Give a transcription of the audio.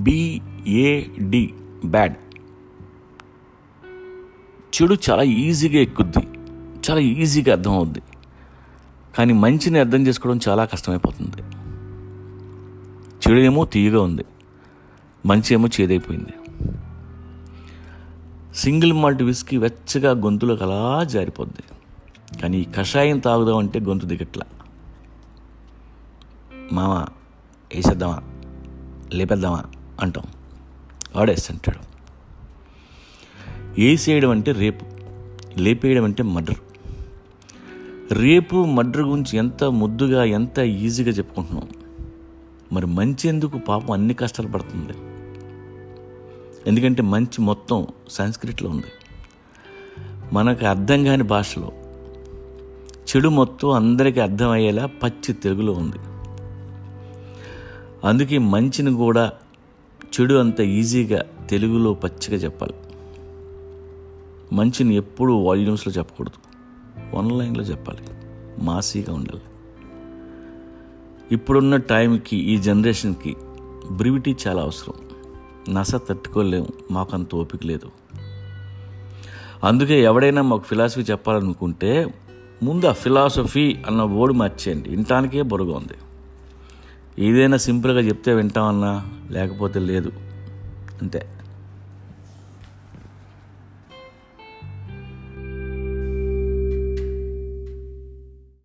BEd bad చెడు చాలా ఈజీగా ఎక్కుద్ది చాలా ఈజీగా అర్థం అవుద్ది కానీ మంచిని అర్థం చేసుకోవడం చాలా కష్టమైపోతుంది చెడు ఏమో తీయగా ఉంది మంచి ఏమో చేదైపోయింది సింగిల్ మాల్ట్ విస్కీ వెచ్చగా గొంతులోకి అలా జారిపోద్ది కానీ ఈ కషాయం తాగుదాం అంటే గొంతు దిగట్లా మామ వేసేద్దామా లేపేద్దామా అంటాం వాడేస్తుంటాడు వేసేయడం అంటే రేపు లేపేయడం అంటే మర్డర్ రేపు మర్డర్ గురించి ఎంత ముద్దుగా ఎంత ఈజీగా చెప్పుకుంటున్నాం మరి మంచి ఎందుకు పాపం అన్ని కష్టాలు పడుతుంది ఎందుకంటే మంచి మొత్తం సంస్కృతిలో ఉంది మనకు అర్థం కాని భాషలో చెడు మొత్తం అందరికీ అర్థమయ్యేలా పచ్చి తెలుగులో ఉంది అందుకే మంచిని కూడా చెడు అంత ఈజీగా తెలుగులో పచ్చిగా చెప్పాలి మంచిని ఎప్పుడూ వాల్యూమ్స్లో చెప్పకూడదు వన్ లైన్లో చెప్పాలి మాసీగా ఉండాలి ఇప్పుడున్న టైంకి ఈ జనరేషన్కి బ్రివిటీ చాలా అవసరం నస తట్టుకోలేము మాకు అంత ఓపిక లేదు అందుకే ఎవడైనా మాకు ఫిలాసఫీ చెప్పాలనుకుంటే ముందు ఆ ఫిలాసఫీ అన్న వర్డ్ మార్చేయండి వినటానికే బొరుగా ఉంది ఏదైనా సింపుల్గా చెప్తే వింటామన్నా లేకపోతే లేదు అంతే